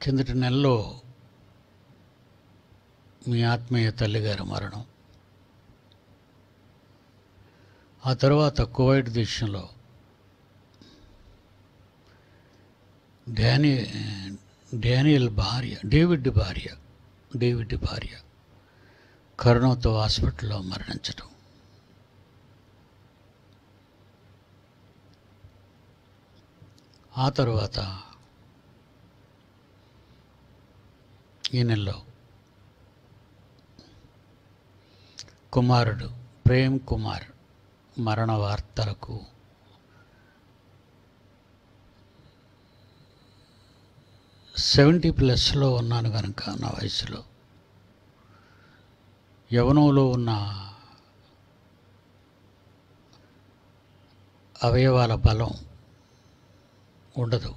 కిందటి నెలలో మీ ఆత్మీయ తల్లిగారి మరణం ఆ తర్వాత కువైట్ దేశంలో డాని డానియల్ భార్య డేవిడ్ భార్య డేవిడ్ భార్య కరోనాతో హాస్పిటల్లో మరణించడం ఆ తర్వాత ఈ నెలలో కుమారుడు ప్రేమ్ కుమార్ మరణ వార్తలకు సెవెంటీ ప్లస్లో ఉన్నాను కనుక నా వయసులో యవనంలో ఉన్న అవయవాల బలం ఉండదు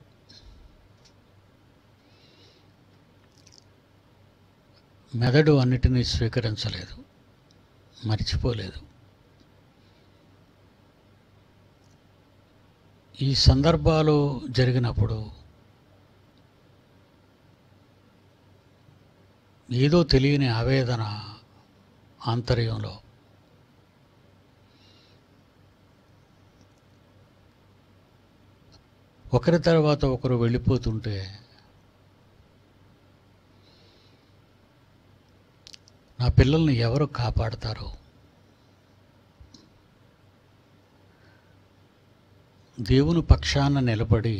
మెదడు అన్నిటినీ స్వీకరించలేదు మర్చిపోలేదు ఈ సందర్భాలు జరిగినప్పుడు ఏదో తెలియని ఆవేదన ఆంతర్యంలో ఒకరి తర్వాత ఒకరు వెళ్ళిపోతుంటే నా పిల్లల్ని ఎవరు కాపాడతారు దేవుని పక్షాన నిలబడి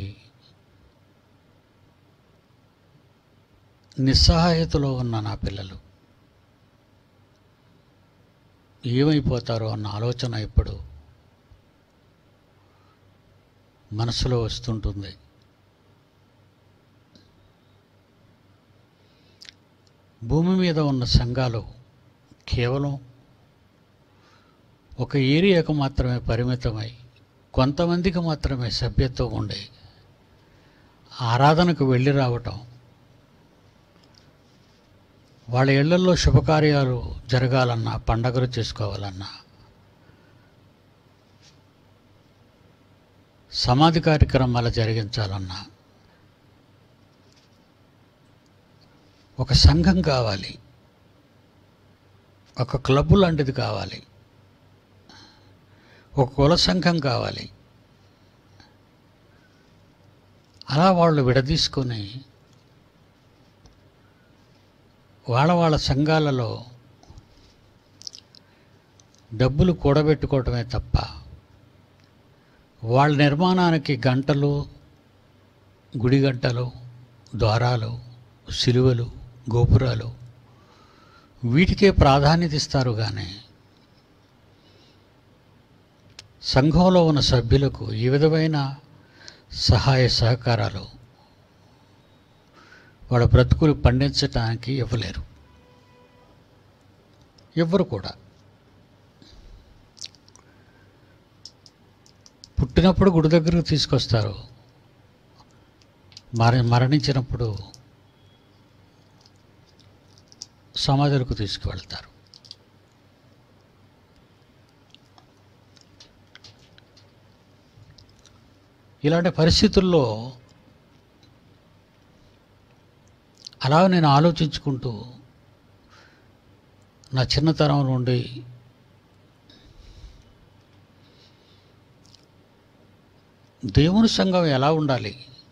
నిస్సహాయతలో ఉన్న నా పిల్లలు ఏమైపోతారో అన్న ఆలోచన ఇప్పుడు మనసులో వస్తుంటుంది భూమి మీద ఉన్న సంఘాలు కేవలం ఒక ఏరియాకు మాత్రమే పరిమితమై కొంతమందికి మాత్రమే సభ్యత్వం ఉండే ఆరాధనకు వెళ్ళి రావటం వాళ్ళ ఇళ్లలో శుభకార్యాలు జరగాలన్నా పండగలు చేసుకోవాలన్నా సమాధి కార్యక్రమాలు జరిగించాలన్నా ఒక సంఘం కావాలి ఒక క్లబ్ లాంటిది కావాలి ఒక కుల సంఘం కావాలి అలా వాళ్ళు విడదీసుకొని వాళ్ళ వాళ్ళ సంఘాలలో డబ్బులు కూడబెట్టుకోవటమే తప్ప వాళ్ళ నిర్మాణానికి గంటలు గుడి గంటలు ద్వారాలు సిలువలు గోపురాలు వీటికే ప్రాధాన్యత ఇస్తారు కానీ సంఘంలో ఉన్న సభ్యులకు ఈ విధమైన సహాయ సహకారాలు వాళ్ళ బ్రతుకులు పండించటానికి ఇవ్వలేరు ఎవ్వరు కూడా పుట్టినప్పుడు గుడి దగ్గరకు తీసుకొస్తారు మర మరణించినప్పుడు సమాధులకు తీసుకువెళ్తారు ఇలాంటి పరిస్థితుల్లో అలా నేను ఆలోచించుకుంటూ నా చిన్నతనం నుండి దేవుని సంఘం ఎలా ఉండాలి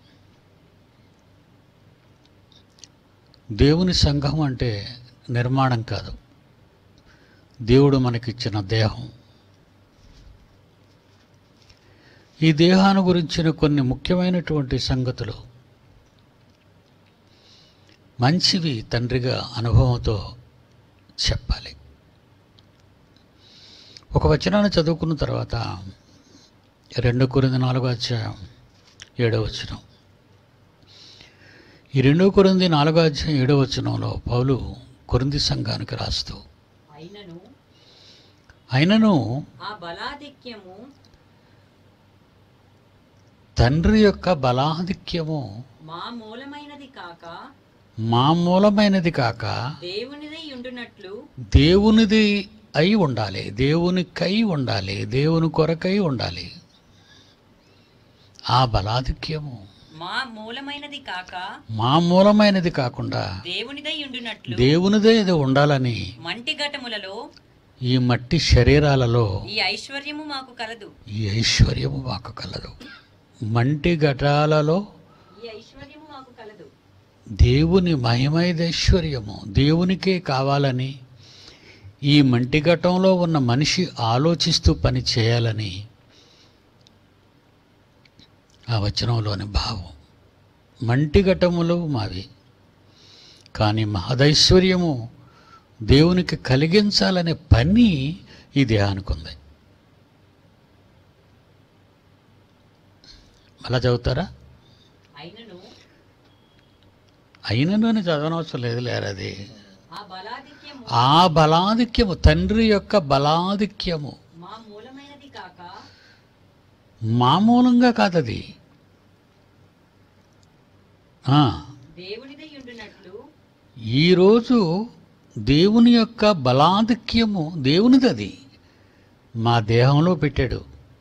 దేవుని సంఘం అంటే నిర్మాణం కాదు దేవుడు మనకిచ్చిన దేహం ఈ దేహాన్ని గురించిన కొన్ని ముఖ్యమైనటువంటి సంగతులు మంచివి తండ్రిగా అనుభవంతో చెప్పాలి ఒక వచనాన్ని చదువుకున్న తర్వాత రెండు కొరింది నాలుగో అధ్యాయం ఏడో వచనం ఈ రెండో కొరింది నాలుగో అధ్యాయం ఏడో వచనంలో పౌలు కొరింది సంఘానికి రాస్తూ అయినను అయినను ఆ బలాధిక్యము తండ్రి యొక్క బలాధిక్యము మా మూలమైనది కాక మా మూలమైనది కాక దేవునిదై ఉండునట్లు దేవునిది అయి ఉండాలి దేవునికై ఉండాలి దేవుని కొరకై ఉండాలి ఆ బలాధిక్యము మా మూలమైనది కాక మా మూలమైనది కాకుండా దేవునిదై ఉండునట్లు దేవునిదే ఇది ఉండాలని మంటి ఘటములలో ఈ మట్టి శరీరాలలో ఈ ఐశ్వర్యము మాకు కలదు ఈ ఐశ్వర్యము మాకు కలదు మంటి ఘటాలలో ఈ ఐశ్వర్యము మాకు కలదు దేవుని మహిమైద ఐశ్వర్యము దేవునికే కావాలని ఈ మంటి ఘటంలో ఉన్న మనిషి ఆలోచిస్తూ పని చేయాలని ఆ వచనంలోని భావం మంటి ఘటములు మావి కానీ మహదైశ్వర్యము దేవునికి కలిగించాలనే పని ఈ దేహానికి ఉంది అలా చదువుతారా అయినను అయినను చదవనవసరం లేదు లేరు అది ఆ బలాధిక్యము ఆ బలాధిక్యము తండ్రి యొక్క బలాధిక్యము మా మూలమైనది కాక మామూలంగా కాదది ఆ, దేవునిదై ఉండునట్లు ఈరోజు దేవుని యొక్క బలాధిక్యము దేవునిది అది మా దేహంలో పెట్టాడు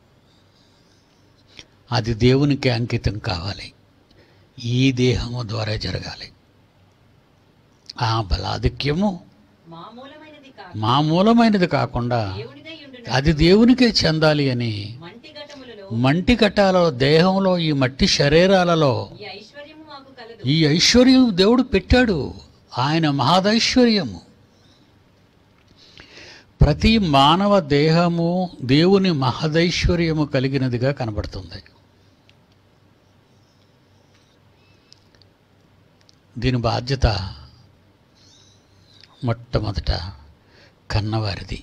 అది దేవునికి అంకితం కావాలి ఈ దేహము ద్వారా జరగాలి ఆ బలాధిక్యము మా మూలమైనది కాక మా మూలమైనది కాకుండా దేవునిదై ఉండునట్లు అది దేవునికే చెందాలి అని మంటి ఘటములలో మంటి కట్టాలో దేహంలో ఈ మట్టి శరీరాలలో ఈ ఐశ్వర్యము మాకు కలదు ఈ ఐశ్వర్యం దేవుడు పెట్టాడు ఆయన మహదైశ్వర్యము ప్రతి మానవ దేహము దేవుని మహదైశ్వర్యము కలిగినదిగా కనబడుతుంది దీని బాధ్యత మొట్టమొదట కన్నవారిది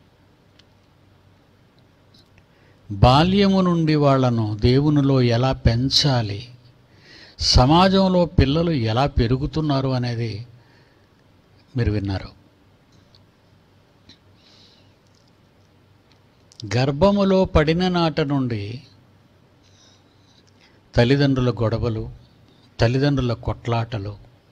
బాల్యము నుండి వాళ్ళను దేవునిలో ఎలా పెంచాలి సమాజంలో పిల్లలు ఎలా పెరుగుతున్నారు అనేది మీరు విన్నారు గర్భములో పడిన నాట నుండి తల్లిదండ్రుల గొడవలు తల్లిదండ్రుల కొట్లాటలు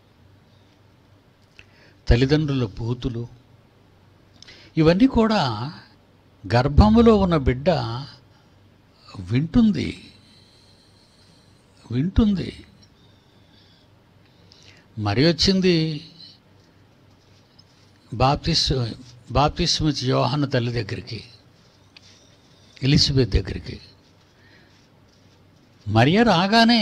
తల్లిదండ్రుల బూతులు ఇవన్నీ కూడా గర్భములో ఉన్న బిడ్డ వింటుంది వింటుంది మరి వచ్చింది బాప్తిస్ బాప్తిస్మిచ్ యోహాను తల్లి దగ్గరికి ఎలిజబెత్ దగ్గరికి మరియ రాగానే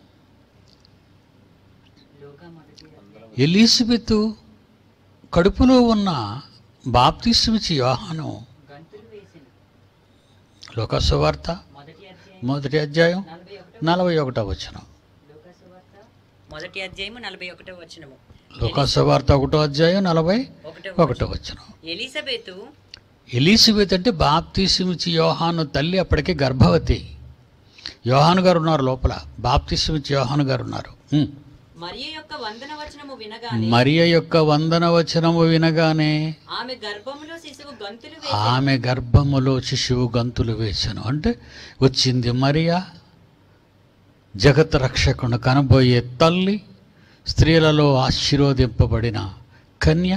లోక మొదటి అధ్యాయం. ఎలిజబెత్ కడుపులో ఉన్న బాప్తిస్మిచ్ యోహాను గంతులు వేసిన లోకసువార్త మొదటి అధ్యాయం మొదటి అధ్యాయం నలభై ఒకటో నలభై ఒకటో వచనం లోకసువార్త మొదటి అధ్యాయము నలభై ఒకటో వచనము లోకసువార్త ఒకటో అధ్యాయం నలభై ఒకటో ఒకటో వచనం ఎలిజబెతు ఎలిజబెత్ అంటే బాప్తిస్మిచ్చి యోహాను తల్లి అప్పటికే గర్భవతి యోహాను గారు ఉన్నారు లోపల బాప్తిస్మిచ్చి యోహాను గారు ఉన్నారు ఉమ్. మరియ యొక్క వందన వచనము వినగానే మరియ యొక్క వందన వచనము వినగానే ఆమె గర్భములో శిశువు గంతులు వేసి ఆమె గర్భములో శిశువు గంతులు వేశాను అంటే వచ్చింది మరియా జగత్ రక్షకుడు కనబోయే తల్లి స్త్రీలలో ఆశీర్వదింపబడిన కన్య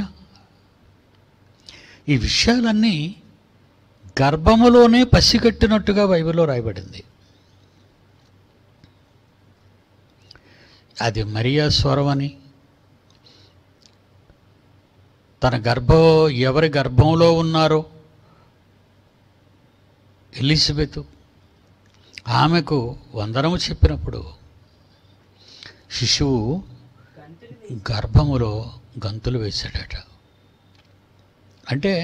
ఈ విషయాలన్నీ గర్భములోనే పసిగట్టినట్టుగా బైబిల్లో రాయబడింది అది మరియా స్వరమని తన గర్భ ఎవరి గర్భంలో ఉన్నారో ఎలిజబెత్ ఆమెకు వందనము చెప్పినప్పుడు శిశువు గంతులు గర్భములో గంతులు వేశాడట అంటే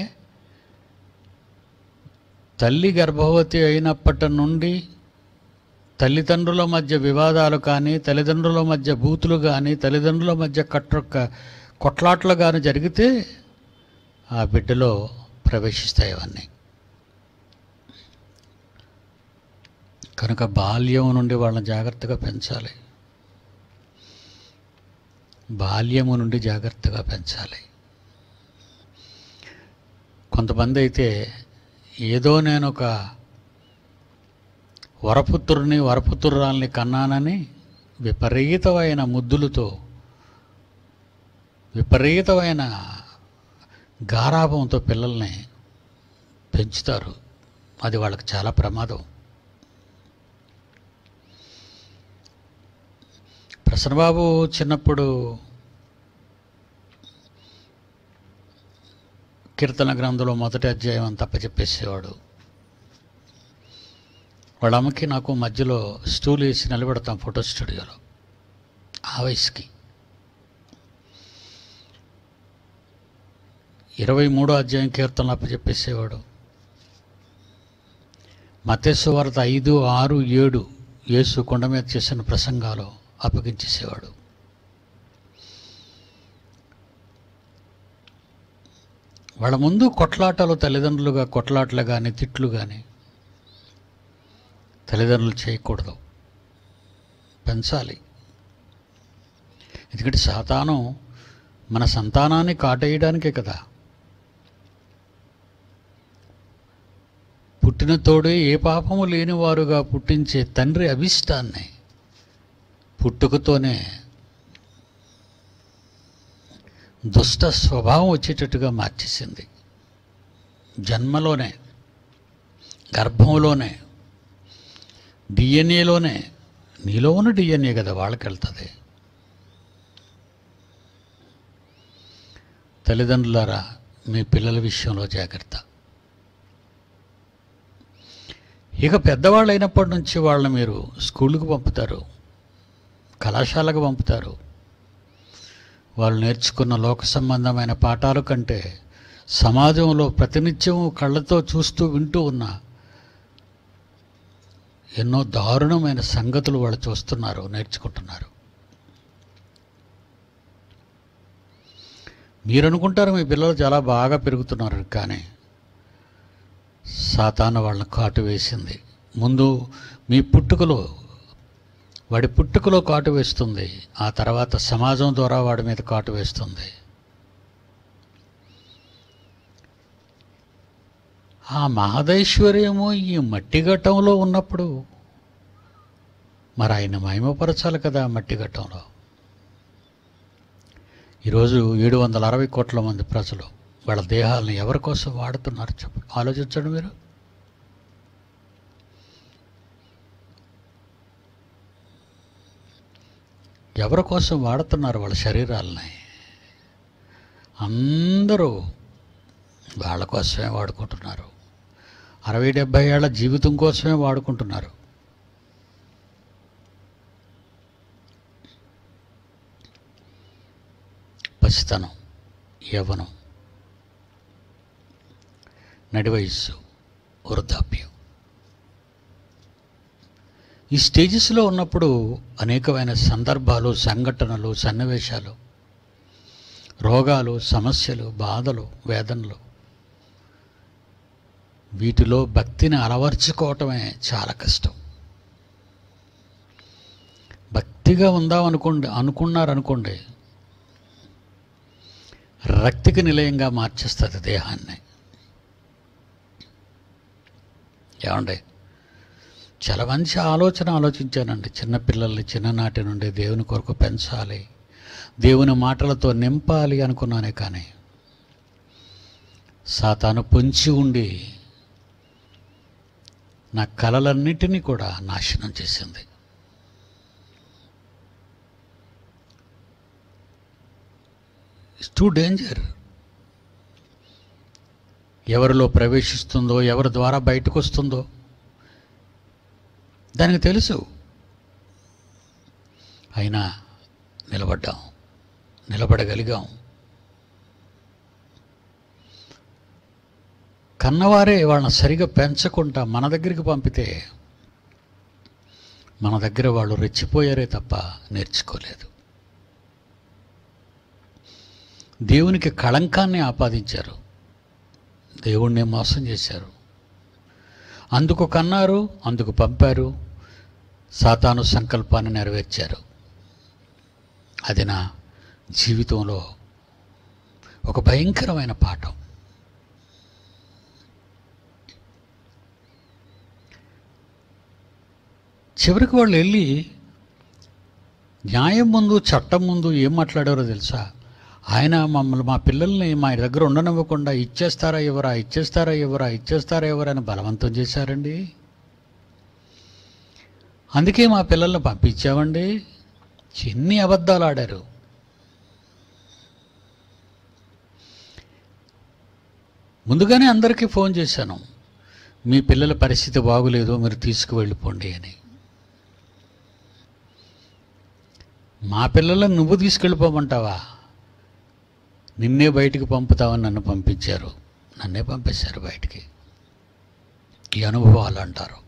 తల్లి గర్భవతి అయినప్పటి నుండి తల్లిదండ్రుల మధ్య వివాదాలు కానీ తల్లిదండ్రుల మధ్య బూతులు కానీ తల్లిదండ్రుల మధ్య కట్ట కొట్లాట్లు కానీ జరిగితే ఆ బిడ్డలో ప్రవేశిస్తాయి అవన్నీ కనుక బాల్యం నుండి వాళ్ళని జాగ్రత్తగా పెంచాలి బాల్యము నుండి జాగ్రత్తగా పెంచాలి కొంతమంది అయితే ఏదో నేను ఒక వరపుత్రుని వరపుత్రురాల్ని కన్నానని విపరీతమైన ముద్దులతో విపరీతమైన గారాభంతో పిల్లల్ని పెంచుతారు అది వాళ్ళకి చాలా ప్రమాదం ప్రసన్నబాబు చిన్నప్పుడు కీర్తన గ్రంథంలో మొదటి అధ్యాయం అంతా అప్పచెప్పేసేవాడు వాళ్ళ అమ్మకి నాకు మధ్యలో స్టూల్ వేసి నిలబెడతాం ఫోటో స్టూడియోలో ఆ వయసుకి ఇరవై మూడో అధ్యాయం కీర్తనలు అప్పచెప్పేసేవాడు మతేశ్వ వార్త ఐదు ఆరు ఏడు యేసు కొండ మీద చేసిన ప్రసంగాలు అప్పగించేసేవాడు వాళ్ళ ముందు కొట్లాటలు తల్లిదండ్రులుగా కొట్లాటలు కానీ తిట్లు కానీ తల్లిదండ్రులు చేయకూడదు పెంచాలి ఎందుకంటే సాతాను మన సంతానాన్ని కాటేయడానికే కదా పుట్టిన తోడే ఏ పాపము లేనివారుగా పుట్టించే తండ్రి అభిష్టాన్ని పుట్టుకతోనే దుష్ట స్వభావం వచ్చేటట్టుగా మార్చేసింది జన్మలోనే గర్భంలోనే డిఎన్ఏలోనే నీలో ఉన్న డిఎన్ఏ కదా వాళ్ళకి వెళ్తుంది తల్లిదండ్రులారా మీ పిల్లల విషయంలో జాగ్రత్త ఇక పెద్దవాళ్ళు అయినప్పటి నుంచి వాళ్ళని మీరు స్కూళ్ళకు పంపుతారు కళాశాలకు పంపుతారు వాళ్ళు నేర్చుకున్న లోక సంబంధమైన పాఠాల కంటే సమాజంలో ప్రతినిత్యం కళ్ళతో చూస్తూ వింటూ ఉన్న ఎన్నో దారుణమైన సంగతులు వాళ్ళు చూస్తున్నారు నేర్చుకుంటున్నారు మీరు అనుకుంటారు మీ పిల్లలు చాలా బాగా పెరుగుతున్నారు కానీ సాతాను వాళ్ళని కాటు వేసింది ముందు మీ పుట్టుకలో వాడి పుట్టుకలో కాటు వేస్తుంది ఆ తర్వాత సమాజం ద్వారా వాడి మీద కాటు వేస్తుంది ఆ మహదైశ్వర్యము ఈ మట్టి ఘట్టంలో ఉన్నప్పుడు మరి ఆయన మహిమపరచాలి కదా ఆ మట్టి ఘట్టంలో ఈరోజు ఏడు వందల అరవై కోట్ల మంది ప్రజలు వాళ్ళ దేహాలను ఎవరి కోసం వాడుతున్నారు చెప్ప ఆలోచించండి మీరు ఎవరి కోసం వాడుతున్నారు వాళ్ళ శరీరాలని అందరూ వాళ్ళ కోసమే వాడుకుంటున్నారు అరవై డెబ్భై ఏళ్ళ జీవితం కోసమే వాడుకుంటున్నారు పసితనం యవ్వనం నడి వయస్సు వృద్ధాప్యం ఈ స్టేజెస్లో ఉన్నప్పుడు అనేకమైన సందర్భాలు సంఘటనలు సన్నివేశాలు రోగాలు సమస్యలు బాధలు వేదనలు వీటిలో భక్తిని అలవర్చుకోవటమే చాలా కష్టం భక్తిగా ఉందాం అనుకోండి అనుకున్నారనుకోండి రక్తికి నిలయంగా మార్చేస్తుంది దేహాన్ని ఏమండి చాలా మంచి ఆలోచన ఆలోచించానండి చిన్నపిల్లల్ని చిన్ననాటి నుండి దేవుని కొరకు పెంచాలి దేవుని మాటలతో నింపాలి అనుకున్నానే కానీ సాతాను పొంచి ఉండి నా కలలన్నిటినీ కూడా నాశనం చేసింది ఇట్స్ టూ డేంజర్ ఎవరిలో ప్రవేశిస్తుందో ఎవరి ద్వారా బయటకు వస్తుందో దానికి తెలుసు అయినా నిలబడ్డాం నిలబడగలిగాం కన్నవారే వాళ్ళని సరిగా పెంచకుండా మన దగ్గరికి పంపితే మన దగ్గర వాళ్ళు రెచ్చిపోయారే తప్ప నేర్చుకోలేదు దేవునికి కళంకాన్ని ఆపాదించారు దేవుణ్ణి మోసం చేశారు అందుకు కన్నారు అందుకు పంపారు సాతాను సంకల్పాన్ని నెరవేర్చారు అది నా జీవితంలో ఒక భయంకరమైన పాఠం చివరికి వాళ్ళు వెళ్ళి న్యాయం ముందు చట్టం ముందు ఏం మాట్లాడారో తెలుసా ఆయన మమ్మల్ని మా పిల్లల్ని మా దగ్గర ఉండనివ్వకుండా ఇచ్చేస్తారా ఎవరా ఇచ్చేస్తారా ఎవరా ఇచ్చేస్తారా ఎవరా అని బలవంతం చేశారండి అందుకే మా పిల్లల్ని పంపించామండి ఎన్ని అబద్ధాలు ఆడారు ముందుగానే అందరికీ ఫోన్ చేశాను మీ పిల్లల పరిస్థితి బాగులేదు మీరు తీసుకువెళ్ళిపోండి అని మా పిల్లలను నువ్వు తీసుకెళ్ళిపోమంటావా నిన్నే బయటికి పంపుతావని నన్ను పంపించారు నన్నే పంపేశారు బయటికి ఈ అనుభవాలు అంటారు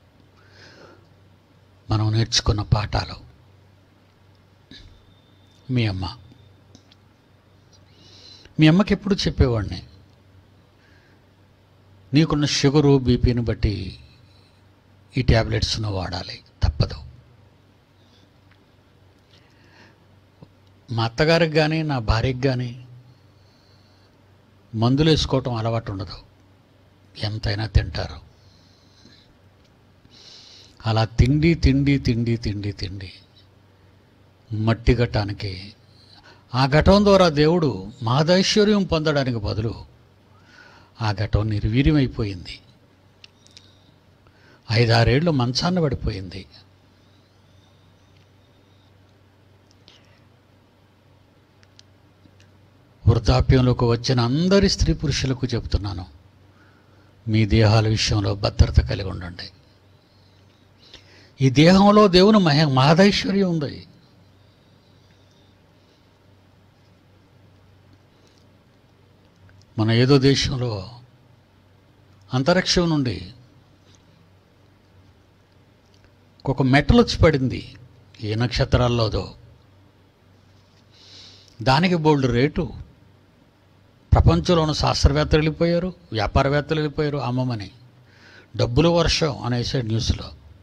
మనం నేర్చుకున్న పాఠాలు మీ అమ్మ మీ అమ్మకి ఎప్పుడు చెప్పేవాడిని నీకున్న షుగరు బీపీని బట్టి ఈ ట్యాబ్లెట్స్ను వాడాలి తప్పదు మా అత్తగారికి కానీ నా భార్యకి కానీ మందులు వేసుకోవటం అలవాటు ఉండదు ఎంతైనా తింటారు అలా తిండి తిండి తిండి తిండి తిండి మట్టి ఘటానికి ఆ ఘటం ద్వారా దేవుడు మహదైశ్వర్యం పొందడానికి బదులు ఆ ఘటం నిర్వీర్యమైపోయింది ఐదారేళ్ళు మంచాన్న పడిపోయింది వృద్ధాప్యంలోకి వచ్చిన అందరి స్త్రీ పురుషులకు చెప్తున్నాను మీ దేహాల విషయంలో భద్రత కలిగి ఉండండి ఈ దేహంలో దేవుని మహ మహదైశ్వర్యం ఉంది మన ఏదో దేశంలో అంతరిక్షం నుండి ఒక మెటల్ వచ్చి పడింది ఏ నక్షత్రాల్లోదో దానికి బోల్డ్ రేటు ప్రపంచంలో ఉన్న శాస్త్రవేత్తలు వెళ్ళిపోయారు వ్యాపారవేత్తలు వెళ్ళిపోయారు అమ్మమని డబ్బుల వర్షం అనేసే న్యూస్లో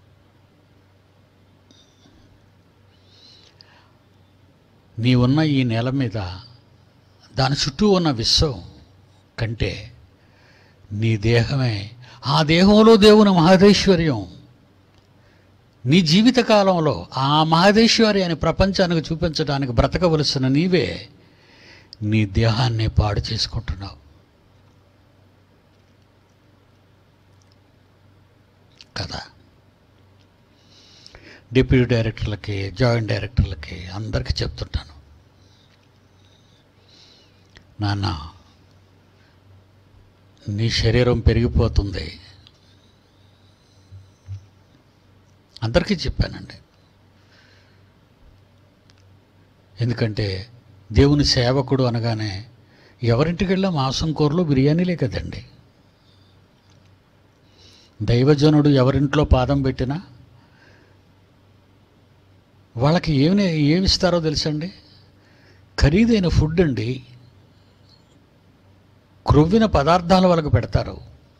నీ ఉన్న ఈ నేల మీద దాని చుట్టూ ఉన్న విశ్వం కంటే నీ దేహమే ఆ దేహంలో దేవుని మహదేశ్వర్యం నీ జీవితకాలంలో ఆ మహదేశ్వర్యాన్ని ప్రపంచానికి చూపించడానికి బ్రతకవలసిన నీవే నీ దేహాన్ని పాడు చేసుకుంటున్నావు కదా డిప్యూటీ డైరెక్టర్లకి జాయింట్ డైరెక్టర్లకి అందరికీ చెప్తుంటాను నాన్న నీ శరీరం పెరిగిపోతుంది అందరికీ చెప్పానండి ఎందుకంటే దేవుని సేవకుడు అనగానే ఎవరింటికి వెళ్ళా మాంసం కూరలు బిర్యానీలే కదండి దైవజనుడు ఎవరింట్లో పాదం పెట్టినా వాళ్ళకి ఏమి ఏమిస్తారో తెలుసండి ఖరీదైన ఫుడ్ అండి క్రొవ్విన పదార్థాలు వాళ్ళకి పెడతారు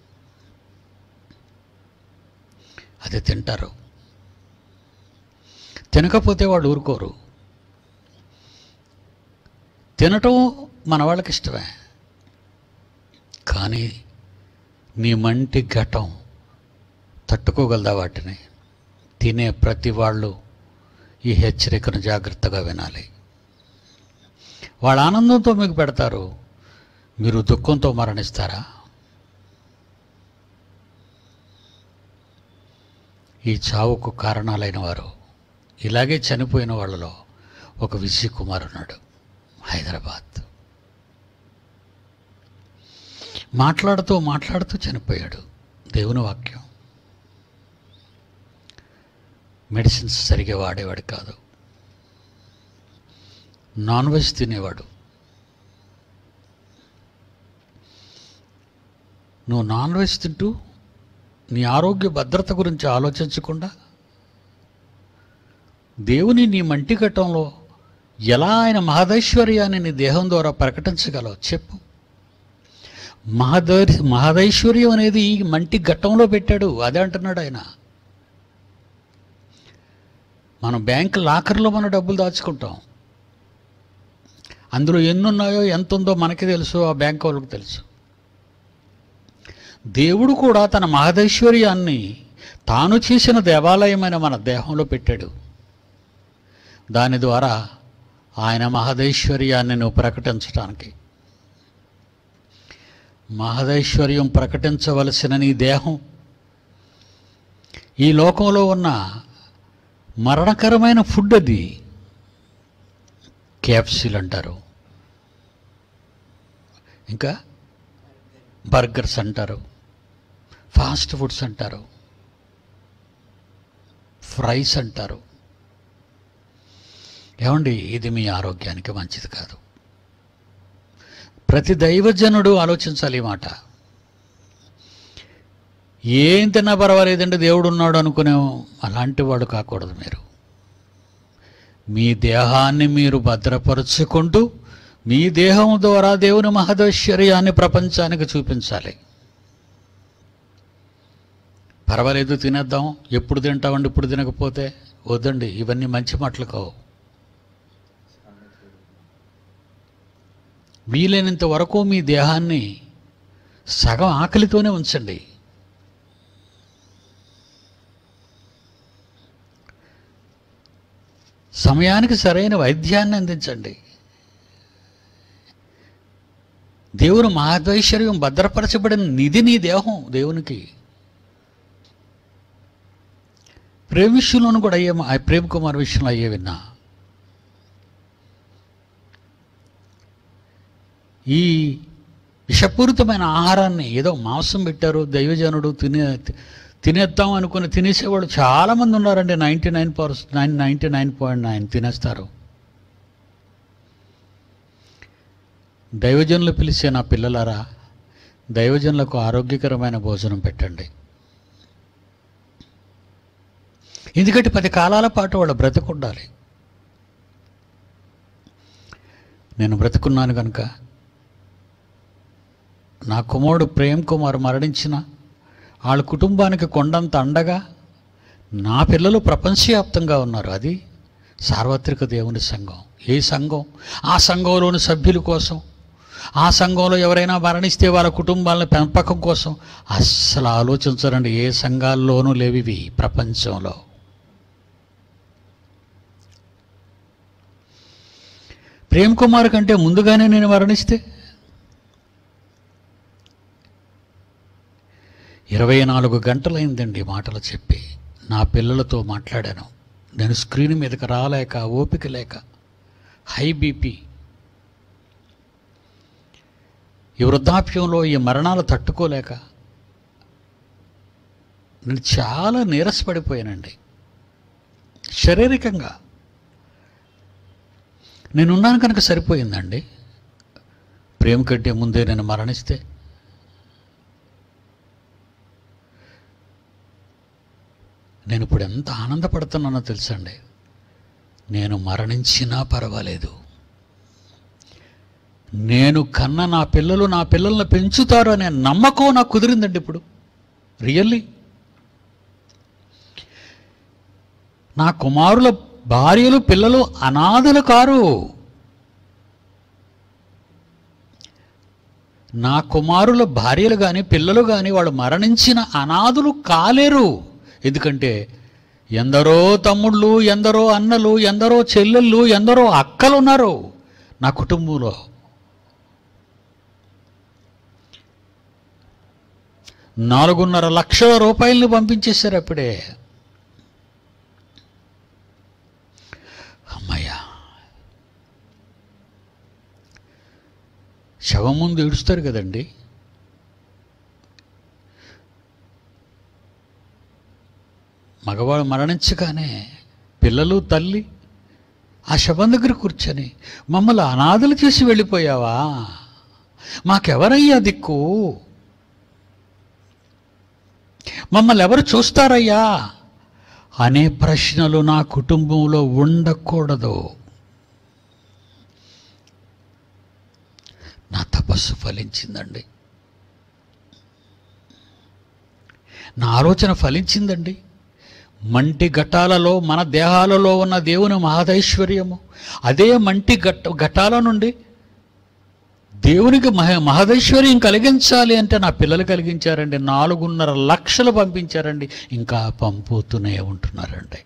అది తింటారు తినకపోతే వాళ్ళు ఊరుకోరు తినటం మన వాళ్ళకి ఇష్టమే కానీ నీ మంటి ఘటం తట్టుకోగలదా వాటిని తినే ప్రతి వాళ్ళు ఈ హెచ్చరికను జాగ్రత్తగా వినాలి వాళ్ళ ఆనందంతో మీకు పెడతారు మీరు దుఃఖంతో మరణిస్తారా ఈ చావుకు కారణాలైన వారు ఇలాగే చనిపోయిన వాళ్ళలో ఒక విజయ్ కుమార్ ఉన్నాడు హైదరాబాద్ మాట్లాడుతూ మాట్లాడుతూ చనిపోయాడు దేవుని వాక్యం మెడిసిన్స్ సరిగా వాడేవాడు కాదు నాన్ వెజ్ తినేవాడు నువ్వు నాన్ వెజ్ తింటూ నీ ఆరోగ్య భద్రత గురించి ఆలోచించకుండా దేవుని నీ మంటి ఘట్టంలో ఎలా ఆయన మహదైశ్వర్యాన్ని నీ దేహం ద్వారా ప్రకటించగలవు చెప్పు మహదై మహదైశ్వర్యం అనేది ఈ మంటి ఘట్టంలో పెట్టాడు అదే అంటున్నాడు ఆయన మనం బ్యాంక్ లాకర్లో మన డబ్బులు దాచుకుంటాం అందులో ఎన్ని ఉన్నాయో ఎంత ఉందో మనకి తెలుసు ఆ బ్యాంక్ వాళ్ళకి తెలుసు దేవుడు కూడా తన మహదైశ్వర్యాన్ని తాను చేసిన దేవాలయమైన మన దేహంలో పెట్టాడు దాని ద్వారా ఆయన మహదైశ్వర్యాన్ని నువ్వు ప్రకటించడానికి మహదైశ్వర్యం ప్రకటించవలసిన నీ దేహం ఈ లోకంలో ఉన్న మరణకరమైన ఫుడ్ అది కేఎఫ్సీలు అంటారు ఇంకా బర్గర్స్ అంటారు ఫాస్ట్ ఫుడ్స్ అంటారు ఫ్రైస్ అంటారు ఏమండి ఇది మీ ఆరోగ్యానికి మంచిది కాదు ప్రతి దైవజనుడు ఆలోచించాలి ఈ మాట ఏం తిన్నా పర్వాలేదండి దేవుడు ఉన్నాడు అనుకునే అలాంటి వాడు కాకూడదు మీరు మీ దేహాన్ని మీరు భద్రపరుచుకుంటూ మీ దేహం ద్వారా దేవుని మహదైశ్వర్యాన్ని ప్రపంచానికి చూపించాలి పర్వాలేదు తినేద్దాం ఎప్పుడు తింటామండి ఇప్పుడు తినకపోతే వద్దండి ఇవన్నీ మంచి మాటలు కావు వీలైనంత వరకు మీ దేహాన్ని సగం ఆకలితోనే ఉంచండి సమయానికి సరైన వైద్యాన్ని అందించండి దేవుని మహాద్వైశ్వర్యం భద్రపరచబడిన నిధి నీ దేహం దేవునికి ప్రేమ విషయంలోనూ కూడా అయ్యే ఆ ప్రేమ్ కుమార్ విషయంలో అయ్యే విన్నా ఈ విషపూరితమైన ఆహారాన్ని ఏదో మాంసం పెట్టారు దైవజనుడు తినే తినేద్దాం అనుకుని తినేసేవాడు చాలామంది ఉన్నారండి ninety nine percent nine ninety nine point nine తినేస్తారు దైవజనులు పిలిచే నా పిల్లలారా దైవజనులకు ఆరోగ్యకరమైన భోజనం పెట్టండి ఎందుకంటే పది కాలాల పాటు వాళ్ళు బ్రతికుండాలి నేను బ్రతుకున్నాను కనుక నా కుమారుడు ప్రేమ్ కుమార్ మరణించిన వాళ్ళ కుటుంబానికి కొండంత అండగా నా పిల్లలు ప్రపంచవ్యాప్తంగా ఉన్నారు అది సార్వత్రిక దేవుని సంఘం ఏ సంఘం ఆ సంఘంలోని సభ్యుల కోసం ఆ సంఘంలో ఎవరైనా మరణిస్తే వాళ్ళ కుటుంబాలను పెంపకం కోసం అస్సలు ఆలోచించరండి ఏ సంఘాల్లోనూ లేవివి ప్రపంచంలో ప్రేమ్ కుమార్ కంటే ముందుగానే నేను మరణిస్తే ఇరవై నాలుగు గంటలైందండి ఈ మాటలు చెప్పి నా పిల్లలతో మాట్లాడాను నేను స్క్రీన్ మీదకి రాలేక ఓపిక లేక హై బీపీ ఈ వృద్ధాప్యంలో ఈ మరణాలు తట్టుకోలేక నేను చాలా నీరసపడిపోయానండి శారీరకంగా నేనున్నాను కనుక సరిపోయిందండి ప్రేమ కంటే ముందే నేను మరణిస్తే నేను ఇప్పుడు ఎంత ఆనందపడుతున్నానో తెలుసండి నేను మరణించినా పర్వాలేదు నేను కన్న నా పిల్లలు నా పిల్లల్ని పెంచుతారు అనే నమ్మకం నాకు కుదిరిందండి ఇప్పుడు రియల్లీ నా కుమారుల భార్యలు పిల్లలు అనాథలు కారు నా కుమారుల భార్యలు కానీ పిల్లలు కానీ వాళ్ళు మరణించిన అనాథులు కాలేరు ఎందుకంటే ఎందరో తమ్ముళ్ళు ఎందరో అన్నలు ఎందరో చెల్లెళ్ళు ఎందరో అక్కలు ఉన్నారు నా కుటుంబంలో నాలుగున్నర లక్షల రూపాయలని పంపించేశారు అప్పుడే అమ్మయ్యా శవం ముందు ఏడుస్తారు కదండి మగవాడు మరణించగానే పిల్లలు తల్లి ఆ శవం దగ్గర కూర్చొని మమ్మల్ని అనాథలు చేసి వెళ్ళిపోయావా మాకెవరయ్యా దిక్కు మమ్మల్ని ఎవరు చూస్తారయ్యా అనే ప్రశ్నలు నా కుటుంబంలో ఉండకూడదు నా తపస్సు ఫలించిందండి నా ఆలోచన ఫలించిందండి మంటి ఘటాలలో మన దేహాలలో ఉన్న దేవుని మహదైశ్వర్యము అదే మంటి ఘట ఘటాల నుండి దేవునికి మహ మహదైశ్వర్యం కలిగించాలి అంటే నా పిల్లలు కలిగించారండి నాలుగున్నర లక్షలు పంపించారండి ఇంకా పంపుతూనే ఉంటున్నారండి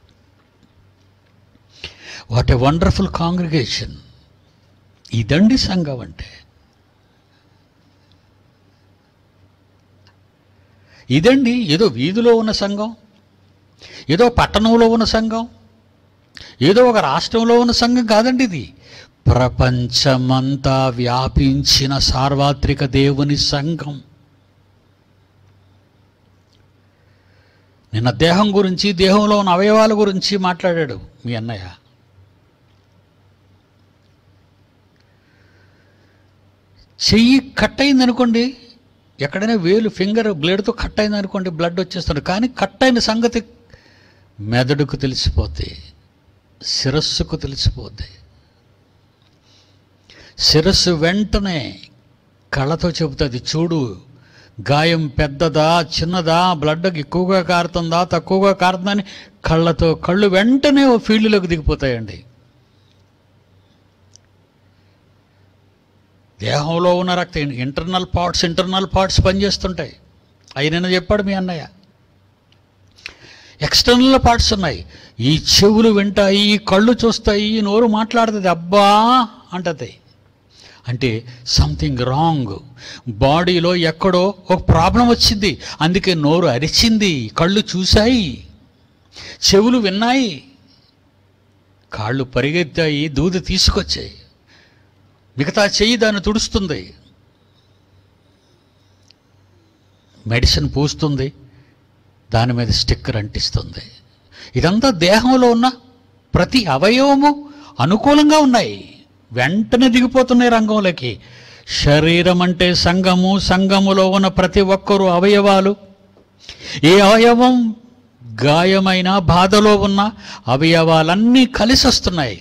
వాట్ ఎ వండర్ఫుల్ కాంగ్రిగేషన్ ఇదండి సంఘం అంటే ఇదండి ఏదో వీధిలో ఉన్న సంఘం ఏదో పట్టణంలో ఉన్న సంఘం ఏదో ఒక రాష్ట్రంలో ఉన్న సంఘం కాదండి ఇది ప్రపంచమంతా వ్యాపించిన సార్వత్రిక దేవుని సంఘం నిన్న దేహం గురించి దేహంలో ఉన్న అవయవాల గురించి మాట్లాడాడు మీ అన్నయ్య చెయ్యి కట్ అయింది అనుకోండి ఎక్కడైనా వేలు ఫింగర్ బ్లేడ్తో కట్ అయింది అనుకోండి బ్లడ్ వచ్చేస్తుంది కానీ కట్ అయిన సంగతి మెదడుకు తెలిసిపోద్ది శిరస్సుకు తెలిసిపోద్ది శిరస్సు వెంటనే కళ్ళతో చెబుతుంది చూడు గాయం పెద్దదా చిన్నదా బ్లడ్ ఎక్కువగా కారుతుందా తక్కువగా కారుతుందని కళ్ళతో కళ్ళు వెంటనే ఓ ఫీల్డ్లోకి దిగిపోతాయండి దేహంలో ఉన్న రక్తం ఇంటర్నల్ పార్ట్స్ ఇంటర్నల్ పార్ట్స్ పనిచేస్తుంటాయి అవి నిన్న చెప్పాడు మీ అన్నయ్య ఎక్స్టర్నల్ పార్ట్స్ ఉన్నాయి ఈ చెవులు వింటాయి ఈ కళ్ళు చూస్తాయి ఈ నోరు మాట్లాడుతుంది అబ్బా అంటది అంటే సంథింగ్ రాంగ్ బాడీలో ఎక్కడో ఒక ప్రాబ్లం వచ్చింది అందుకే నోరు అరిచింది కళ్ళు చూశాయి చెవులు విన్నాయి కాళ్ళు పరిగెత్తాయి దూది తీసుకొచ్చాయి మిగతా చెయ్యి దాన్ని తుడుస్తుంది మెడిసిన్ పూస్తుంది దాని మీద స్టిక్కర్ అంటిస్తుంది ఇదంతా దేహంలో ఉన్న ప్రతి అవయవము అనుకూలంగా ఉన్నాయి వెంటనే దిగిపోతున్నాయి రంగంలోకి శరీరం అంటే సంఘము సంఘములో ఉన్న ప్రతి ఒక్కరు అవయవాలు ఏ అవయవం గాయమైన బాధలో ఉన్న అవయవాలన్నీ కలిసి వస్తున్నాయి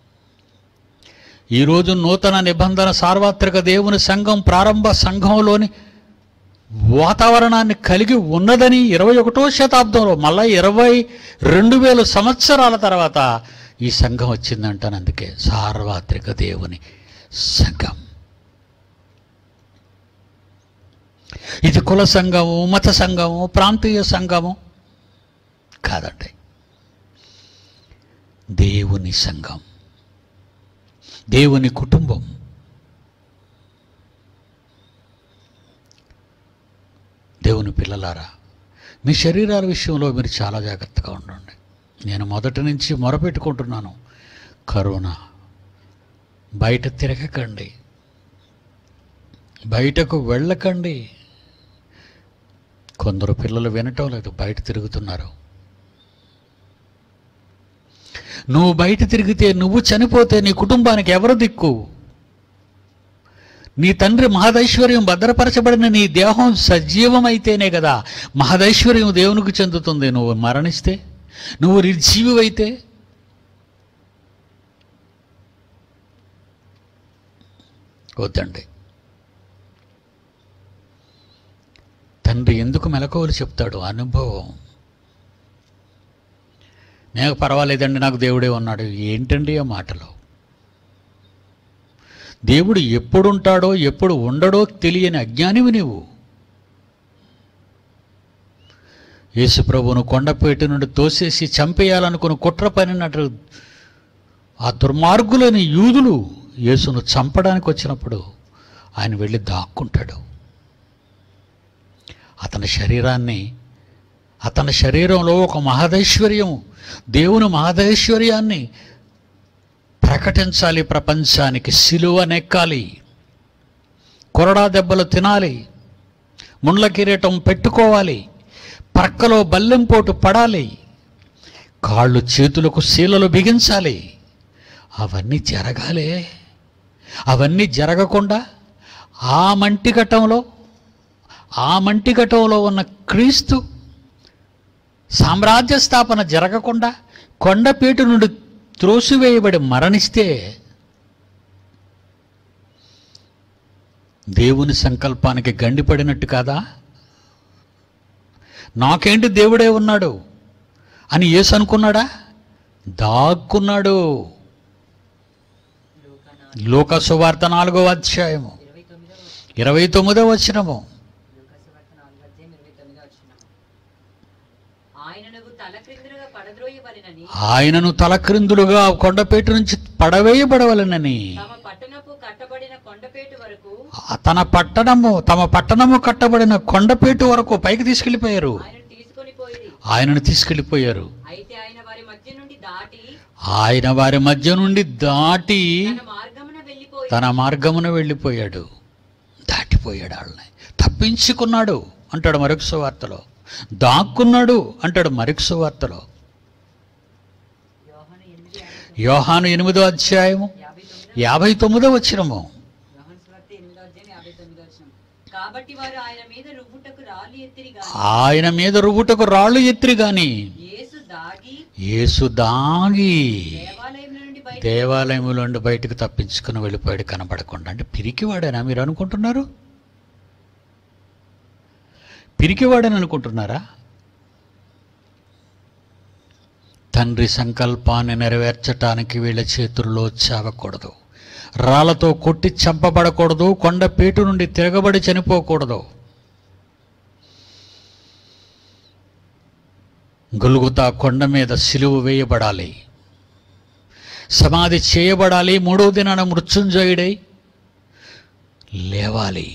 ఈరోజు నూతన నిబంధన సార్వత్రిక దేవుని సంఘం ప్రారంభ సంఘంలోని వాతావరణాన్ని కలిగి ఉన్నదని ఇరవై ఒకటో శతాబ్దంలో మళ్ళా ఇరవై రెండు వేల సంవత్సరాల తర్వాత ఈ సంఘం వచ్చిందంటాను అందుకే సార్వత్రిక దేవుని సంఘం ఇది కుల సంఘము మత సంఘము ప్రాంతీయ సంఘము కాదండి దేవుని సంఘం దేవుని కుటుంబం దేవుని పిల్లలారా మీ శరీరాల విషయంలో మీరు చాలా జాగ్రత్తగా ఉండండి నేను మొదటి నుంచి మొరపెట్టుకుంటున్నాను కరోనా బయట తిరగకండి బయటకు వెళ్ళకండి కొందరు పిల్లలు వినటం లేదు బయట తిరుగుతున్నారు నువ్వు బయట తిరిగితే నువ్వు చనిపోతే నీ కుటుంబానికి ఎవరు దిక్కు నీ తండ్రి మహదైశ్వర్యం భద్రపరచబడిన నీ దేహం సజీవమైతేనే కదా మహదైశ్వర్యం దేవునికి చెందుతుంది నువ్వు మరణిస్తే నువ్వు నిర్జీవివైతే వద్దండి తండ్రి ఎందుకు మెలకువలు చెప్తాడు అనుభవం నేను పర్వాలేదండి నాకు దేవుడే ఉన్నాడు ఏంటండి ఆ మాటలు దేవుడు ఎప్పుడుంటాడో ఎప్పుడు ఉండడో తెలియని అజ్ఞానివి నీవు యేసుప్రభును కొండపేట నుండి తోసేసి చంపేయాలనుకుని కుట్ర పనినట్టు ఆ దుర్మార్గులని యూదులు యేసును చంపడానికి వచ్చినప్పుడు ఆయన వెళ్ళి దాక్కుంటాడు అతని శరీరాన్ని అతని శరీరంలో ఒక మహదైశ్వర్యం దేవుని మహదైశ్వర్యాన్ని ప్రకటించాలి ప్రపంచానికి సిలువ నెక్కాలి కొరడా దెబ్బలు తినాలి ముండ్ల కిరీటం పెట్టుకోవాలి ప్రక్కలో బల్లెంపోటు పడాలి కాళ్ళు చేతులకు శీలలు బిగించాలి అవన్నీ జరగాలే అవన్నీ జరగకుండా ఆ మంటిఘట్టంలో ఆ మంటిఘట్టంలో ఉన్న క్రీస్తు సామ్రాజ్య స్థాపన జరగకుండా కొండపేటు నుండి త్రోసివేయబడి మరణిస్తే దేవుని సంకల్పానికి గండిపడినట్టు కాదా నాకేంటి దేవుడే ఉన్నాడు అని యేసు అనుకున్నాడా దాక్కున్నాడు లోక సువార్త నాలుగో అధ్యాయము ఇరవై తొమ్మిదో ఇరవై తొమ్మిదో వచ్చినము లూకాసువార్త నాలుగో అధ్యాయం ఇరవై తొమ్మిదో వచనం. ఆయనను తల క్రిందులుగా పడద్రోయవలెనని ఆయనను తలక్రిందులుగా కొండపేట నుంచి పడవేయబడవలనని తమ పట్టణపు కట్టబడిన కొండపేటు వరకు తన పట్టణము తమ పట్టణము కట్టబడిన కొండపేటు వరకు పైకి తీసుకెళ్ళిపోయారు ఆయనను తీసుకొని పోయి ఆయనను తీసుకెళ్ళిపోయారు అయితే ఆయన వారి మధ్య నుండి దాటి ఆయన వారి మధ్య నుండి దాటి తన మార్గం వెళ్ళిపోయి తన మార్గమున వెళ్ళిపోయాడు దాటిపోయాడు వాళ్ళని తప్పించుకున్నాడు అంటాడు మరొక సువార్తలో దాక్కున్నాడు అంటాడు మరొక సువార్తలో యోహాను ఎనిమిది యాభై యోహాను ఎనిమిదో అధ్యాయము తొమ్మిది యాభై తొమ్మిదో యాభై తొమ్మిదో వచ్చినము యోహాను సువార్త ఎనిమిదో అధ్యాయం యాభై తొమ్మిదో వచనం కాబట్టి వారు ఆయన మీద రువ్వుటకు రాళ్ళు ఎత్తిరి గాని ఆయన మీద రువ్వుటకు రాళ్ళు ఎత్తిరి గాని యేసు దాగి యేసు దాగి దేవాలయం నుండి బయట దేవాలయములో నుండి బయటకు తప్పించుకుని వెళ్ళిపోయాడు కనపడకుండా అంటే పిరికివాడేనా మీరు అనుకుంటున్నారు పిరికివాడని అనుకుంటున్నారా తండ్రి సంకల్పాన్ని నెరవేర్చటానికి వీళ్ళ చేతుల్లో చావకూడదు రాళ్లతో కొట్టి చంపబడకూడదు కొండపేటు నుండి తిరగబడి చనిపోకూడదు గొలుగుతా కొండ మీద సిలువ వేయబడాలి సమాధి చేయబడాలి మూడో దినాన మృత్యుంజయుడై లేవాలి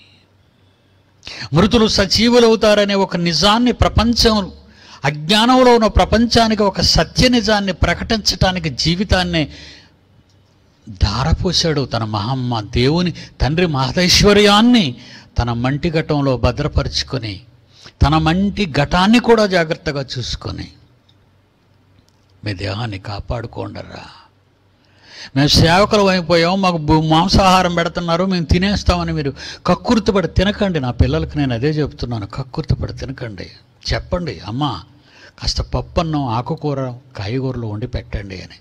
మృతులు సజీవులవుతారనే ఒక నిజాన్ని ప్రపంచం అజ్ఞానంలో ఉన్న ప్రపంచానికి ఒక సత్య నిజాన్ని ప్రకటించటానికి జీవితాన్ని ధారపోశాడు తన మహమ్మ దేవుని తండ్రి మహదైశ్వర్యాన్ని తన మంటి ఘటంలో భద్రపరుచుకొని తన మంటి ఘటాన్ని కూడా జాగ్రత్తగా చూసుకొని మీ దేహాన్ని కాపాడుకోండరా మేము సేవకులు అయిపోయాం మాకు భూ- మాంసాహారం పెడుతున్నారు మేము తినేస్తామని మీరు కక్కుర్తిపడి తినకండి నా పిల్లలకి నేను అదే చెప్తున్నాను కక్కుర్తిపడి తినకండి చెప్పండి అమ్మా కాస్త పప్పు అన్నం ఆకుకూర కాయగూరలు వండి పెట్టండి అని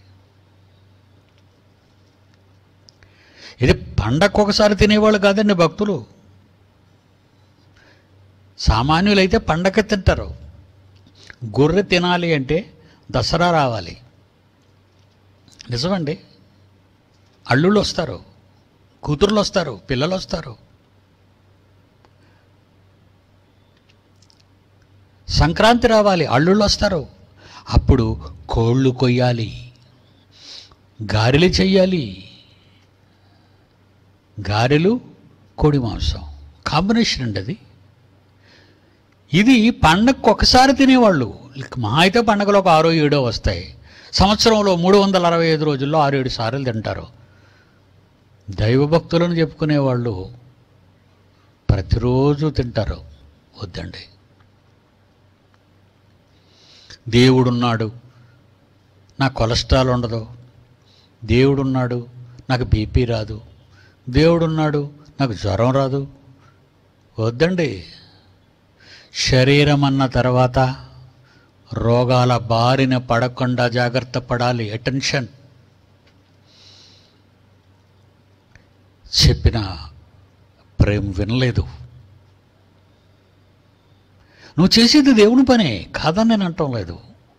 ఇది పండగ ఒకసారి తినేవాళ్ళు కాదండి భక్తులు సామాన్యులైతే పండగ తింటారు గొర్రె తినాలి అంటే దసరా రావాలి నిజమండి అల్లుళ్ళు వస్తారు కూతుర్లు వస్తారు పిల్లలు వస్తారు సంక్రాంతి రావాలి అల్లుళ్ళు వస్తారు అప్పుడు కోళ్ళు కొయ్యాలి గారెలు చెయ్యాలి గారెలు కోడి మాంసం కాంబినేషన్ అండి అది ఇది పండగకు ఒకసారి తినేవాళ్ళు మహా అయితే పండగలో ఒక ఆరో ఏడో వస్తాయి సంవత్సరంలో మూడు వందల అరవై ఐదు రోజుల్లో ఆరు ఏడు సార్లు తింటారు దైవభక్తులను చెప్పుకునేవాళ్ళు ప్రతిరోజు తింటారు వద్దండి దేవుడున్నాడు నా కొలెస్ట్రాల్ ఉండదు దేవుడున్నాడు నాకు బీపీ రాదు దేవుడున్నాడు నాకు జ్వరం రాదు వద్దండి శరీరం అన్న తర్వాత రోగాల బారిన పడకుండా జాగ్రత్త పడాలి అటెన్షన్ చెప్పిన ప్రేమ వినలేదు నువ్వు చేసేది దేవుని పనే కాదని నేను అంటం లేదు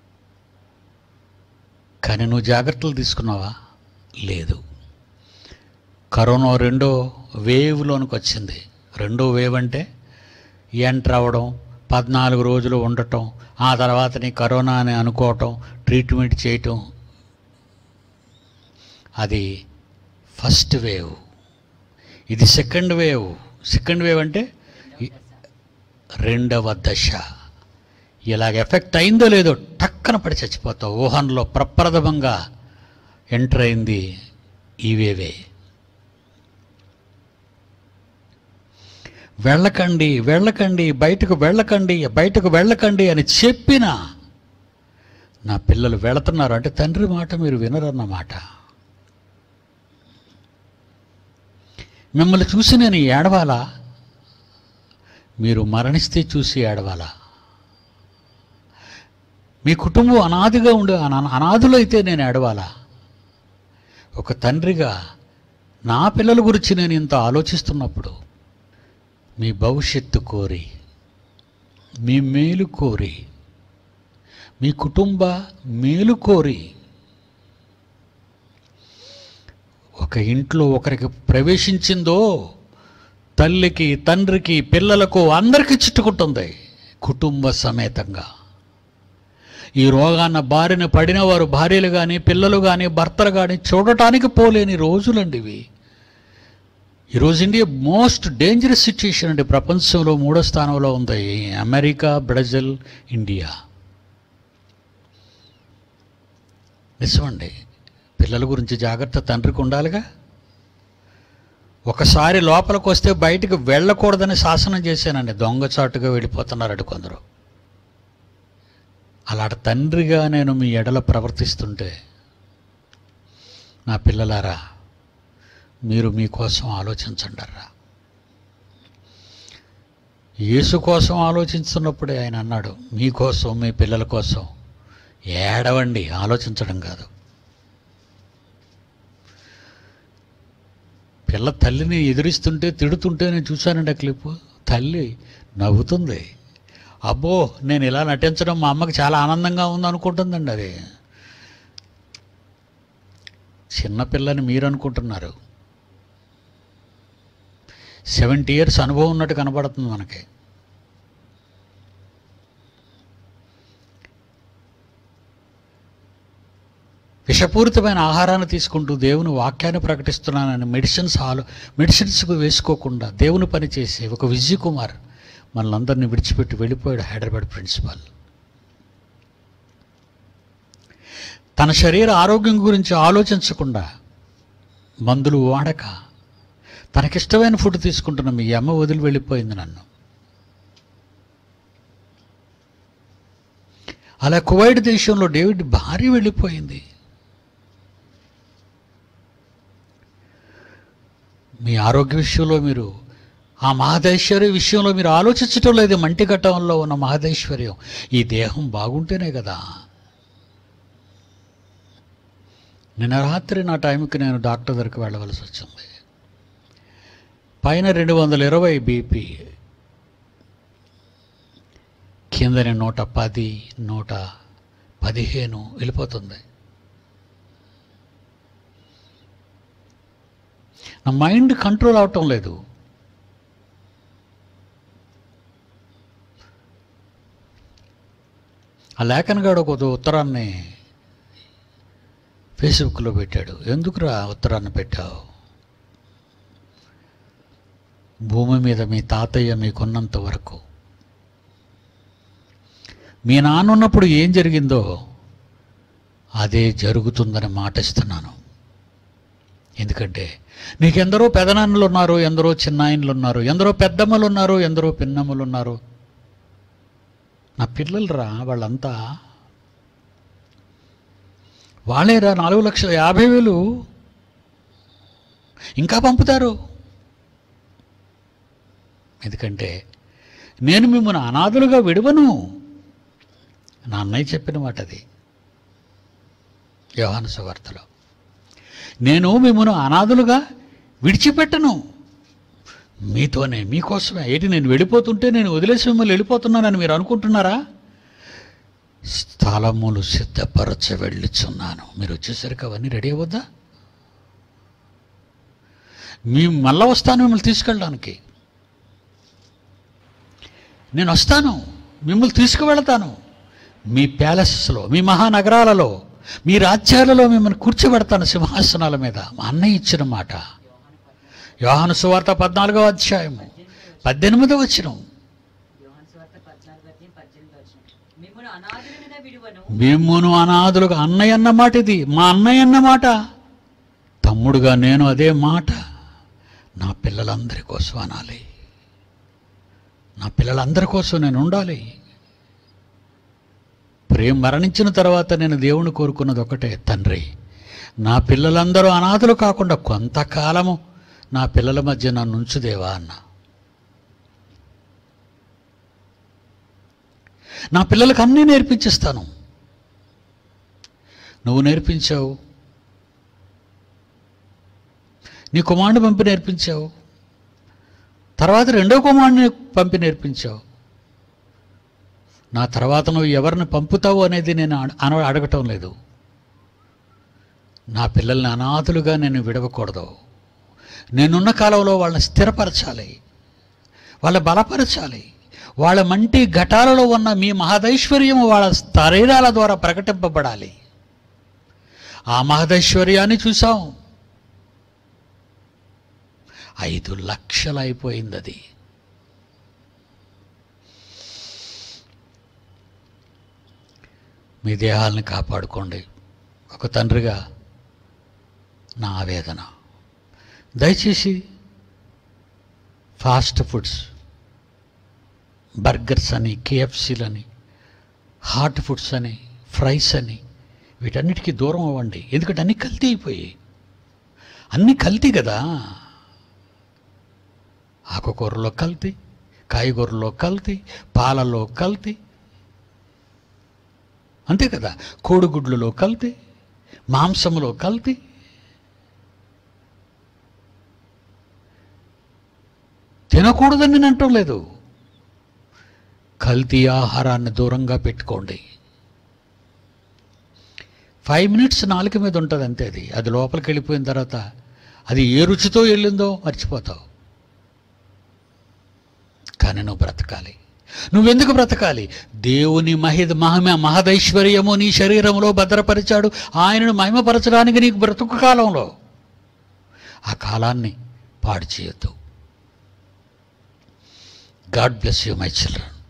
కానీ నువ్వు జాగ్రత్తలు తీసుకున్నావా లేదు కరోనా రెండో వేవ్లోనికి వచ్చింది రెండో వేవ్ అంటే ఎంటర్ అవ్వడం పద్నాలుగు రోజులు ఉండటం ఆ తర్వాత నీ కరోనా అని అనుకోవటం ట్రీట్మెంట్ చేయటం అది ఫస్ట్ వేవ్ ఇది సెకండ్ వేవ్ సెకండ్ వేవ్ అంటే ఈ- రెండవ దశ ఇలాగ ఎఫెక్ట్ అయిందో లేదో టక్కన పడి చచ్చిపోతావు ఊహంలో ప్రప్రథమంగా ఎంటర్ అయింది ఈ వేవే వెళ్ళకండి వెళ్ళకండి బయటకు వెళ్ళకండి బయటకు వెళ్ళకండి అని చెప్పిన నా పిల్లలు వెళుతున్నారు అంటే తండ్రి మాట మీరు వినరన్నమాట మిమ్మల్ని చూసి నేను ఏడవాలా మీరు మరణిస్తే చూసి ఏడవాలా మీ కుటుంబం అనాదిగా ఉండే అనా- అనాథులైతే నేను ఏడవాలా ఒక తండ్రిగా నా పిల్లల గురించి నేను ఇంత ఆలోచిస్తున్నప్పుడు మీ భవిష్యత్తు కోరి మీ మేలు కోరి మీ కుటుంబ మేలు కోరి ఒక ఇంట్లో ఒకరికి ప్రవేశించిందో తల్లికి తండ్రికి పిల్లలకు అందరికీ చుట్టుకుంటుంది కుటుంబ సమేతంగా ఈ రోగాన్న బారిన పడిన వారు భార్యలు కానీ పిల్లలు కానీ భర్తలు కానీ చూడటానికి పోలేని రోజులండి ఇవి ఈరోజు ఇండియా మోస్ట్ డేంజరస్ సిచ్యుయేషన్ అండి ప్రపంచంలో మూడో స్థానంలో ఉంది అమెరికా బ్రెజిల్ ఇండియా నిజమండి పిల్లల గురించి జాగ్రత్త తండ్రికి ఉండాలిగా ఒకసారి లోపలికి వస్తే బయటికి వెళ్ళకూడదని శాసనం చేశానండి దొంగచాటుగా వెళ్ళిపోతున్నారట కొందరు అలాంటి తండ్రిగా నేను మీ ఎడల ప్రవర్తిస్తుంటే నా పిల్లలారా మీరు మీకోసం ఆలోచించండర్రా యేసు కోసం ఆలోచిస్తున్నప్పుడే ఆయన అన్నాడు మీకోసం మీ పిల్లల కోసం ఏడవండి ఆలోచించడం కాదు పిల్ల తల్లిని ఎదిరిస్తుంటే తిడుతుంటే నేను చూశానండి ఆ క్లిప్ తల్లి నవ్వుతుంది అబ్బో నేను ఇలా నటించడం మా అమ్మకి చాలా ఆనందంగా ఉంది అనుకుంటుందండి అది చిన్నపిల్లని మీరు అనుకుంటున్నారు సెవెంటీ ఇయర్స్ అనుభవం ఉన్నట్టు కనబడుతుంది మనకి విషపూరితమైన ఆహారాన్ని తీసుకుంటూ దేవుని వాక్యాన్ని ప్రకటిస్తున్నానని మెడిసిన్స్ ఆలో మెడిసిన్స్కు వేసుకోకుండా దేవుని పని చేసే ఒక విజయ్ కుమార్ మనల్ని విడిచిపెట్టి వెళ్ళిపోయాడు హైదరాబాద్ ప్రిన్సిపాల్ తన శరీర ఆరోగ్యం గురించి ఆలోచించకుండా మందులు వాడక తనకిష్టమైన ఫుడ్ తీసుకుంటున్న మీ అమ్మ వదిలి వెళ్ళిపోయింది నన్ను అలా కువైట్ దేశంలో డేవిడ్ భార్య వెళ్ళిపోయింది మీ ఆరోగ్య విషయంలో మీరు ఆ మహదైశ్వర్య విషయంలో మీరు ఆలోచించటం లేదు మంటి ఘట్టంలో ఉన్న మహదైశ్వర్యం ఈ దేహం బాగుంటేనే కదా నిన్న రాత్రి నా టైంకి నేను డాక్టర్ దగ్గరికి వెళ్ళవలసి వచ్చింది పైన రెండు వందల ఇరవై బీపీ కిందని నూట పది నూట పదిహేను వెళ్ళిపోతుంది నా మైండ్ కంట్రోల్ అవటం లేదు ఆ లేఖనగాడు ఒక ఉత్తరాన్ని ఫేస్బుక్లో పెట్టాడు ఎందుకురా ఉత్తరాన్ని పెట్టావు భూమి మీద మీ తాతయ్య మీకున్నంత వరకు మీ నాన్న ఉన్నప్పుడు ఏం జరిగిందో అదే జరుగుతుందని మాటిస్తున్నాను ఎందుకంటే నీకెందరో పెదనాన్నలు ఉన్నారు ఎందరో చిన్నాయనలు ఉన్నారు ఎందరో పెద్దమ్మలు ఉన్నారు ఎందరో పిన్నమ్మలు ఉన్నారు నా పిల్లలు రా వాళ్ళంతా వాళ్ళేరా నాలుగు లక్షల యాభై వేలు ఇంకా పంపుతారు ఎందుకంటే నేను మిమ్మల్ని అనాథులుగా విడవను నా అన్నయ్య చెప్పిన మాట అది యోహాను సువార్తలో నేను మిమ్మల్ని అనాథులుగా విడిచిపెట్టను మీతోనే మీకోసమే ఏంటి నేను వెళ్ళిపోతుంటే నేను వదిలేసి మిమ్మల్ని వెళ్ళిపోతున్నానని మీరు అనుకుంటున్నారా స్థలములు సిద్ధపరచ వెళ్ళుచున్నాను మీరు వచ్చేసరికి అవన్నీ రెడీ అవ్వద్దా మీ మళ్ళా వస్తాను మిమ్మల్ని తీసుకెళ్ళడానికి నేను వస్తాను మిమ్మల్ని తీసుకువెళతాను మీ ప్యాలెసెస్లో మీ మహానగరాలలో మీ రాజ్యాలలో మిమ్మల్ని కూర్చోబెడతాను సింహాసనాల మీద మా అన్నయ్య ఇచ్చిన మాట యోహాను సువార్త పద్నాలుగో అధ్యాయము పద్దెనిమిదో వచ్చినం యోహాను సువార్త పద్నాలుగు అధ్యాయం పద్దెనిమిది వచనం మిమ్మల్ని అనాథులుగా విడువను మిమ్మును అనాథులుగా అన్నయ్య అన్న మాట ఇది మా అన్నయ్య అన్న మాట తమ్ముడుగా నేను అదే మాట నా పిల్లలందరి కోసం అనాలి నా పిల్లలందరి కోసం నేను ఉండాలి ప్రేమ మరణించిన తర్వాత నేను దేవుని కోరుకున్నది ఒకటే తండ్రి నా పిల్లలందరూ అనాథులు కాకుండా కొంతకాలము నా పిల్లల మధ్య నన్ను ఉంచుదేవా అన్న నా పిల్లలకు అన్నీ నేర్పించిస్తాను నువ్వు నేర్పించావు నీ కుమారుడు పంపి నేర్పించావు తర్వాత రెండో కుమారుడిని పంపి నేర్పించావు నా తర్వాత నువ్వు ఎవరిని పంపుతావు అనేది నేను అడ- అన అడగటం లేదు నా పిల్లల్ని అనాథులుగా నేను విడవకూడదు నేనున్న కాలంలో వాళ్ళని స్థిరపరచాలి వాళ్ళ బలపరచాలి వాళ్ళ మంటి ఘటాలలో ఉన్న మీ మహదైశ్వర్యము వాళ్ళ శరీరాల ద్వారా ప్రకటింపబడాలి ఆ మహదైశ్వర్యాన్ని చూసాం ఐదు లక్షలు అయిపోయింది అది మీ దేహాలను కాపాడుకోండి ఒక తండ్రిగా నా ఆవేదన దయచేసి ఫాస్ట్ ఫుడ్స్ బర్గర్స్ అని కేఎఫ్సీలని హాట్ ఫుడ్స్ అని ఫ్రైస్ అని వీటన్నిటికీ దూరం అవ్వండి ఎందుకంటే అన్నీ కల్తీ అయిపోయాయి అన్నీ కల్తీ కదా ఆకుకూరలో కల్తీ కాయగూరలో కల్తీ పాలలో కల్తీ అంతే కదా కోడిగుడ్లలో కల్తీ మాంసములో కల్తీ తినకూడదని నేను అంటం లేదు కల్తీ ఆహారాన్ని దూరంగా పెట్టుకోండి ఫైవ్ మినిట్స్ నాలుక మీద ఉంటుంది అంతే అది అది లోపలికి వెళ్ళిపోయిన తర్వాత అది ఏ రుచితో వెళ్ళిందో మర్చిపోతావు కానీ నువ్వు బ్రతకాలి నువ్వెందుకు బ్రతకాలి దేవుని మహిద మహిమ మహదైశ్వర్యము నీ శరీరంలో భద్రపరిచాడు ఆయనను మహిమపరచడానికి నీకు బ్రతుకు కాలంలో ఆ కాలాన్ని పాడు చేయొద్దు God bless you my children